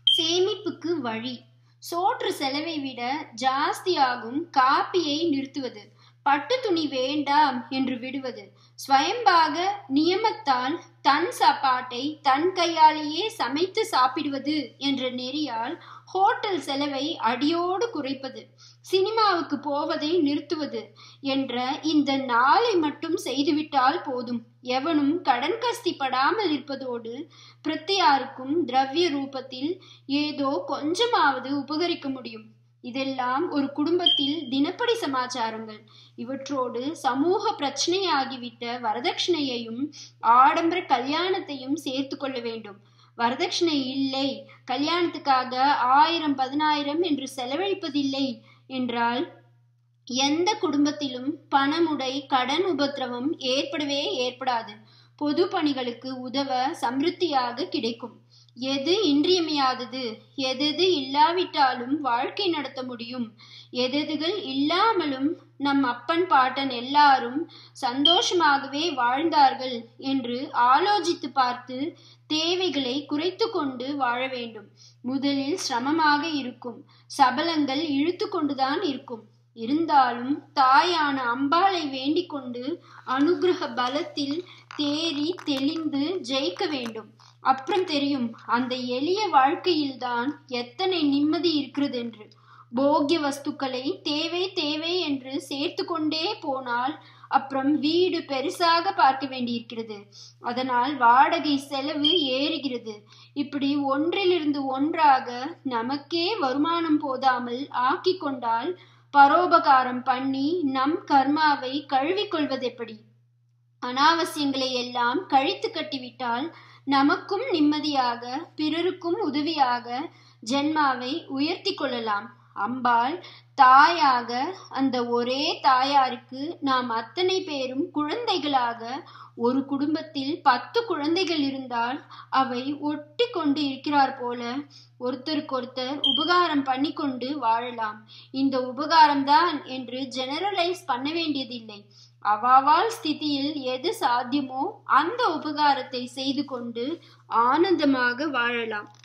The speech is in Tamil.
சேமிப்புக்கு வழி சோற்று செலவை விட ஜாஸ்தியாகும் காப்பியை நிறுத்துவது பட்டு துணி வேண்டாம் என்று விடுவது ஸ்வயம்பாக நியமத்தால் தன் சாப்பாட்டை தன் கையாலேயே சமைத்து சாப்பிடுவது என்ற நெறியால் ஹோட்டல் செலவை அடியோடு குறைப்பது சினிமாவுக்கு போவதை நிறுத்துவது என்ற இந்த நாளை மட்டும் செய்துவிட்டால் போதும் எவனும் கடன் கஸ்தி படாமல் இருப்பதோடு பிரத்தியாருக்கும் திரவிய ரூபத்தில் ஏதோ கொஞ்சமாவது உபகரிக்க முடியும் இதெல்லாம் ஒரு குடும்பத்தில் தினப்படி சமாச்சாரங்கள் இவற்றோடு சமூக பிரச்சனையாகிவிட்ட வரதட்சணையையும் ஆடம்பர கல்யாணத்தையும் சேர்த்து கொள்ள வேண்டும் வரதட்சணை இல்லை கல்யாணத்துக்காக ஆயிரம் பதினாயிரம் என்று செலவழிப்பதில்லை என்றால் எந்த குடும்பத்திலும் பணமுடை கடன் உபத்திரவம் ஏற்படவே ஏற்படாது பொது பணிகளுக்கு உதவ சமிருத்தியாக கிடைக்கும் எது இன்றியமையாதது எதெது இல்லாவிட்டாலும் வாழ்க்கை நடத்த முடியும் எதெதுகள் இல்லாமலும் நம் அப்பன் பாட்டன் எல்லாரும் சந்தோஷமாகவே வாழ்ந்தார்கள் என்று ஆலோசித்து பார்த்து தேவைகளை குறைத்து கொண்டு வாழ வேண்டும் முதலில் சிரமமாக இருக்கும் சபலங்கள் இழுத்து கொண்டுதான் இருக்கும் இருந்தாலும் தாயான அம்பாளை வேண்டிக் கொண்டு அனுகிரக பலத்தில் தேறி தெளிந்து ஜெயிக்க வேண்டும் அப்புறம் தெரியும் அந்த எளிய வாழ்க்கையில்தான் எத்தனை நிம்மதி இருக்கிறது என்று போக்கிய வஸ்துக்களை தேவை தேவை என்று சேர்த்து கொண்டே போனால் அப்புறம் வீடு பெருசாக பார்க்க வேண்டியிருக்கிறது அதனால் வாடகை செலவு ஏறுகிறது இப்படி ஒன்றிலிருந்து ஒன்றாக நமக்கே வருமானம் போதாமல் ஆக்கி கொண்டால் பரோபகாரம் பண்ணி நம் கர்மாவை கழுவிக்கொள்வது எப்படி அனாவசியங்களை எல்லாம் கழித்து கட்டிவிட்டால் நமக்கும் நிம்மதியாக பிறருக்கும் உதவியாக ஜென்மாவை உயர்த்தி கொள்ளலாம் அம்பாள் தாயாக அந்த ஒரே தாயாருக்கு நாம் அத்தனை பேரும் குழந்தைகளாக ஒரு குடும்பத்தில் பத்து குழந்தைகள் இருந்தால் அவை ஒட்டி கொண்டு இருக்கிறார் போல ஒருத்தருக்கொருத்தர் உபகாரம் பண்ணி கொண்டு வாழலாம் இந்த உபகாரம்தான் என்று ஜெனரலைஸ் பண்ண வேண்டியதில்லை அவாவால் ஸ்திதியில் எது சாத்தியமோ அந்த உபகாரத்தை செய்து கொண்டு ஆனந்தமாக வாழலாம்